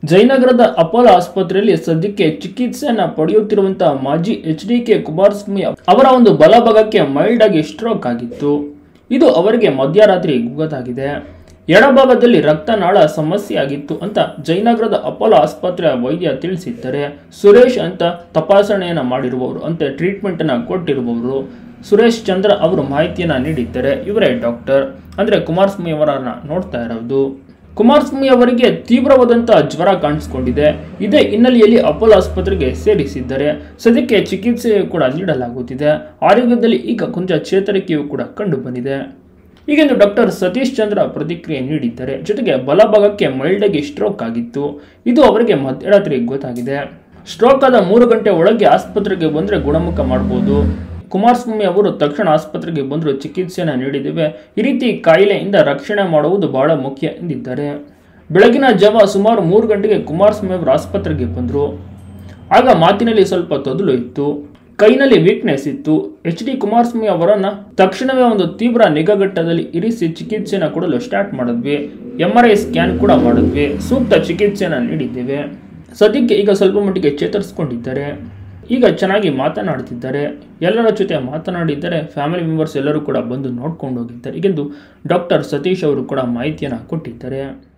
ಜಯನಗರದ Apollo ಆಸ್ಪತ್ರೆಯಲ್ಲಿ ಸದ್ಯಕ್ಕೆ ಚಿಕಿತ್ಸೆಯನ್ನ ಪಡೆಯುತ್ತಿರುವಂತಹ ಮಾಜಿ ಎಚ್ ಡಿ ಕೆ ಕುಮಾರಸ್ವಾಮಿ ಅವರ ಒಂದು ಬಲಭಾಗಕ್ಕೆ ಮೈಲ್ಡ್ ಆಗಿ ಸ್ಟ್ರೋಕ್ ಆಗಿತ್ತು ಇದು ಅವರಿಗೆ ಮಧ್ಯರಾತ್ರಿ ಗೊತ್ತಾಗಿದೆ ಎಡಭಾಗದಲ್ಲಿ ರಕ್ತನಾಳ ಸಮಸ್ಯೆ ಆಗಿತ್ತು ಅಂತ ಜಯನಗರದ ಅಪೋಲೋ ಆಸ್ಪತ್ರೆಯ ವೈದ್ಯ ತಿಳಿಸಿದ್ದಾರೆ ಸುರೇಶ್ ಅಂತ ತಪಾಸಣೆಯನ್ನ ಮಾಡಿರುವವರು ಅಂತ ಟ್ರೀಟ್ಮೆಂಟ್ ಅನ್ನ ಕೊಟ್ಟಿರುವವರು ಸುರೇಶ್ ಚಂದ್ರ ಅವರು ಮಾಹಿತಿಯನ್ನ ನೀಡಿದ್ದಾರೆ ಇವರೇ ಡಾಕ್ಟರ್ ಅಂದ್ರೆ ಕುಮಾರಸ್ವಾಮಿ ಅವರನ್ನ ನೋಡ್ತಾ ಇರೋದು ಕುಮಾರಸ್ವಾಮಿ ಅವರಿಗೆ ತೀವ್ರವಾದಂತಹ ಜ್ವರ ಕಾಣಿಸಿಕೊಂಡಿದೆ ಇದೇ ಹಿನ್ನೆಲೆಯಲ್ಲಿ ಅಪೋಲೋ ಆಸ್ಪತ್ರೆಗೆ ಸೇರಿಸಿದ್ದಾರೆ ಸದ್ಯಕ್ಕೆ ಚಿಕಿತ್ಸೆ ಕೂಡ ನೀಡಲಾಗುತ್ತಿದೆ ಆರೋಗ್ಯದಲ್ಲಿ ಈಗ ಕೊಂಚ ಚೇತರಿಕೆಯೂ ಕೂಡ ಕಂಡು ಬಂದಿದೆ ಈಗೆಂದು ಡಾಕ್ಟರ್ ಸತೀಶ್ ಚಂದ್ರ ಪ್ರತಿಕ್ರಿಯೆ ನೀಡಿದ್ದಾರೆ ಜೊತೆಗೆ ಬಲಭಾಗಕ್ಕೆ ಮೈಲ್ಡ್ ಆಗಿ ಸ್ಟ್ರೋಕ್ ಆಗಿತ್ತು ಇದು ಅವರಿಗೆ ಮಧ್ಯರಾತ್ರಿ ಗೊತ್ತಾಗಿದೆ ಸ್ಟ್ರೋಕ್ ಆದ ಮೂರು ಗಂಟೆ ಒಳಗೆ ಆಸ್ಪತ್ರೆಗೆ ಬಂದರೆ ಗುಣಮುಖ ಮಾಡಬಹುದು ಕುಮಾರಸ್ವಾಮಿ ಅವರು ತಕ್ಷಣ ಆಸ್ಪತ್ರೆಗೆ ಬಂದರು ಚಿಕಿತ್ಸೆಯನ್ನು ನೀಡಿದ್ದೇವೆ ಈ ರೀತಿ ಕಾಯಿಲೆಯಿಂದ ರಕ್ಷಣೆ ಮಾಡುವುದು ಬಹಳ ಮುಖ್ಯ ಎಂದಿದ್ದಾರೆ ಬೆಳಗಿನ ಜಾವ ಸುಮಾರು ಮೂರು ಗಂಟೆಗೆ ಕುಮಾರಸ್ವಾಮಿ ಅವರು ಆಸ್ಪತ್ರೆಗೆ ಬಂದರು ಆಗ ಮಾತಿನಲ್ಲಿ ಸ್ವಲ್ಪ ತೊದಲು ಇತ್ತು ಕೈನಲ್ಲಿ ವೀಕ್ನೆಸ್ ಇತ್ತು ಎಚ್ ಡಿ ಕುಮಾರಸ್ವಾಮಿ ಅವರನ್ನ ತಕ್ಷಣವೇ ಒಂದು ತೀವ್ರ ನಿಗಾಘಟ್ಟದಲ್ಲಿ ಇರಿಸಿ ಚಿಕಿತ್ಸೆನ ಕೊಡಲು ಸ್ಟಾರ್ಟ್ ಮಾಡಿದ್ವಿ ಎಂ ಆರ್ ಐ ಸ್ಕ್ಯಾನ್ ಕೂಡ ಮಾಡಿದ್ವಿ ಸೂಕ್ತ ಚಿಕಿತ್ಸೆನ ನೀಡಿದ್ದೇವೆ ಸದ್ಯಕ್ಕೆ ಈಗ ಸ್ವಲ್ಪ ಮಟ್ಟಿಗೆ ಚೇತರಿಸ್ಕೊಂಡಿದ್ದಾರೆ ಈಗ ಚೆನ್ನಾಗಿ ಮಾತನಾಡ್ತಿದ್ದಾರೆ ಎಲ್ಲರ ಜೊತೆ ಮಾತನಾಡಿದ್ದಾರೆ ಫ್ಯಾಮಿಲಿ ಮೆಂಬರ್ಸ್ ಎಲ್ಲರೂ ಕೂಡ ಬಂದು ನೋಡ್ಕೊಂಡು ಹೋಗಿದ್ದಾರೆ ಈಗೆಂದು ಡಾಕ್ಟರ್ ಸತೀಶ್ ಅವರು ಕೂಡ ಮಾಹಿತಿಯನ್ನು ಕೊಟ್ಟಿದ್ದಾರೆ